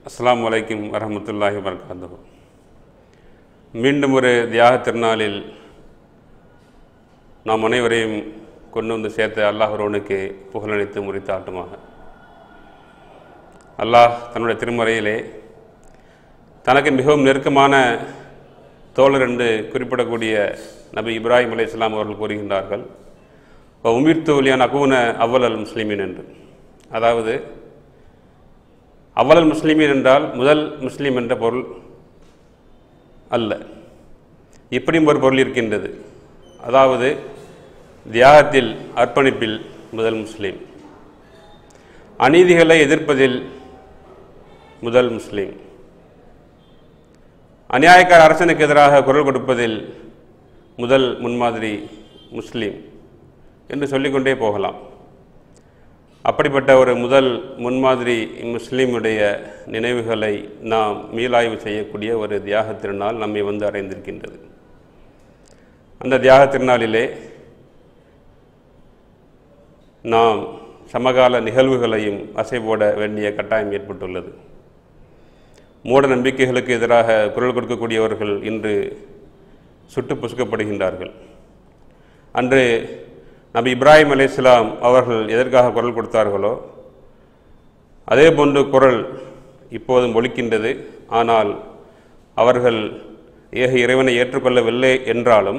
அஸ்ஸலாமு அலைக்கும் வரஹ்மத்துல்லாஹி வபரகாத்துஹு மீண்டும் ஒரு தியாக திருநாளில் நாம் அனைவரையும் கொண்டு வந்து சேர்த்த அல்லாஹ் ஒருவனுக்கு புகழளித்து முறித்தாட்டுமாக அல்லாஹ் தன்னுடைய திருமறையிலே தனக்கு மிகவும் நெருக்கமான தோழர் என்று குறிப்பிடக்கூடிய நபி இப்ராஹிம் அலை இஸ்லாம் அவர்கள் கூறுகின்றார்கள் உமிர்த்து உலியான் அகூன அவ்வல் முஸ்லிமின் என்று அதாவது அவ்வளல் முஸ்லிமீன் என்றால் முதல் முஸ்லீம் என்ற பொருள் அல்ல இப்படியும் ஒரு பொருள் இருக்கின்றது அதாவது தியாகத்தில் அர்ப்பணிப்பில் முதல் முஸ்லீம் அநீதிகளை எதிர்ப்பதில் முதல் முஸ்லீம் அநியாயக்கார அரசனுக்கு எதிராக குரல் கொடுப்பதில் முதல் முன்மாதிரி முஸ்லீம் என்று சொல்லிக்கொண்டே போகலாம் அப்படிப்பட்ட ஒரு முதல் முன்மாதிரி முஸ்லீமுடைய நினைவுகளை நாம் மீளாய்வு செய்யக்கூடிய ஒரு தியாக திருநாள் நம்மை வந்து அடைந்திருக்கின்றது அந்த தியாக திருநாளிலே நாம் சமகால நிகழ்வுகளையும் அசைபோட வேண்டிய கட்டாயம் ஏற்பட்டுள்ளது மூட நம்பிக்கைகளுக்கு எதிராக குரல் கொடுக்கக்கூடியவர்கள் இன்று சுட்டு புசுக்கப்படுகின்றார்கள் அன்று நபி இப்ராஹிம் அலையாம் அவர்கள் எதற்காக குரல் கொடுத்தார்களோ அதே போன்று குரல் இப்போதும் ஒலிக்கின்றது ஆனால் அவர்கள் ஏக இறைவனை ஏற்றுக்கொள்ளவில்லை என்றாலும்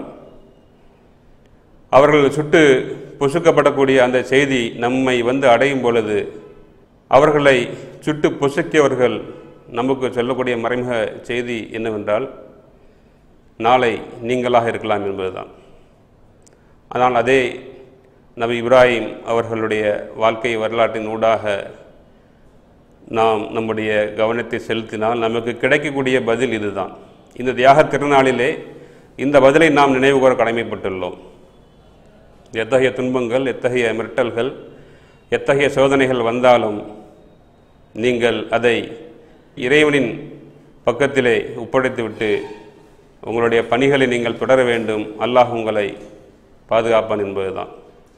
அவர்கள் சுட்டு பொசுக்கப்படக்கூடிய அந்த செய்தி நம்மை வந்து அடையும் பொழுது அவர்களை சுட்டு பொசுக்கியவர்கள் நமக்கு சொல்லக்கூடிய மறைமுக செய்தி என்னவென்றால் நாளை நீங்களாக இருக்கலாம் என்பதுதான் ஆனால் அதே நபி இப்ராஹிம் அவர்களுடைய வாழ்க்கை வரலாற்றின் ஊடாக நாம் நம்முடைய கவனத்தை செலுத்தினால் நமக்கு கிடைக்கக்கூடிய பதில் இதுதான் இந்த தியாக திருநாளிலே இந்த பதிலை நாம் நினைவு கூற கடமைப்பட்டுள்ளோம் எத்தகைய துன்பங்கள் எத்தகைய மிரட்டல்கள் எத்தகைய சோதனைகள் வந்தாலும் நீங்கள் அதை இறைவனின் பக்கத்திலே ஒப்படைத்துவிட்டு உங்களுடைய பணிகளை நீங்கள் தொடர வேண்டும் அல்லாஹ் உங்களை பாதுகாப்பான் என்பதுதான்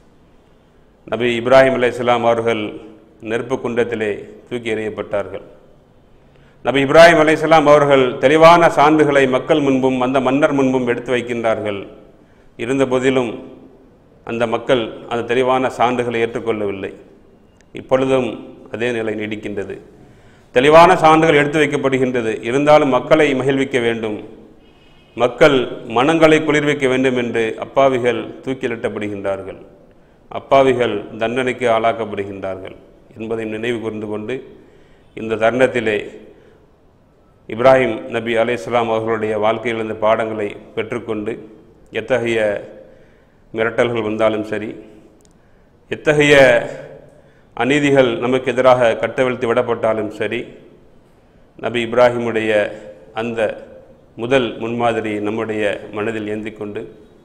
நபி இப்ராஹிம் அலை இஸ்லாம் அவர்கள் நெருப்பு குண்டத்திலே தூக்கி எறியப்பட்டார்கள் நபி இப்ராஹிம் அலை இஸ்லாம் அவர்கள் தெளிவான சான்றுகளை மக்கள் முன்பும் அந்த மன்னர் முன்பும் எடுத்து வைக்கின்றார்கள் இருந்த போதிலும் அந்த மக்கள் அந்த தெளிவான சான்றுகளை ஏற்றுக்கொள்ளவில்லை இப்பொழுதும் அதே நிலை நீடிக்கின்றது தெளிவான சான்றுகள் எடுத்து வைக்கப்படுகின்றது இருந்தாலும் மக்களை மகிழ்விக்க வேண்டும் மக்கள் மனங்களை குளிர்விக்க வேண்டும் என்று அப்பாவிகள் தூக்கிலிட்டப்படுகின்றார்கள் அப்பாவிகள் தண்டனைக்கு ஆளாக்கப்படுகின்றார்கள் என்பதையும் நினைவு கூர்ந்து கொண்டு இந்த தருணத்திலே இப்ராஹிம் நபி அலை இஸ்லாம் அவர்களுடைய வாழ்க்கையில் இருந்த பாடங்களை பெற்றுக்கொண்டு எத்தகைய மிரட்டல்கள் வந்தாலும் சரி எத்தகைய அநீதிகள் நமக்கு எதிராக கட்டவிழ்த்து விடப்பட்டாலும் சரி நபி இப்ராஹிமுடைய அந்த முதல் முன்மாதிரி நம்முடைய மனதில் ஏந்தி கொண்டு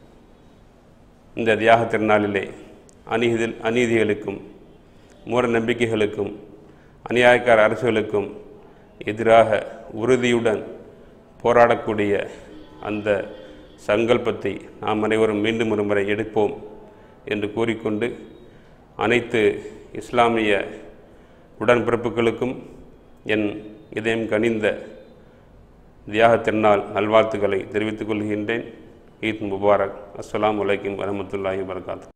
இந்த தியாக திருநாளிலே அநீதி அநீதிகளுக்கும் மூட நம்பிக்கைகளுக்கும் அநியாயக்கார அரசுகளுக்கும் எதிராக உறுதியுடன் போராடக்கூடிய அந்த சங்கல்பத்தை நாம் அனைவரும் மீண்டும் ஒரு முறை எடுப்போம் என்று கூறிக்கொண்டு அனைத்து இஸ்லாமிய உடன்பிறப்புகளுக்கும் என் இதயம் கனிந்த தியாக திருநாள் நல்வாழ்த்துக்களை தெரிவித்துக் கொள்கின்றேன் ஈத் முபாரக் அஸ்லாம் வலைக்கம் வரமத்துல்லாஹி வரகாத்து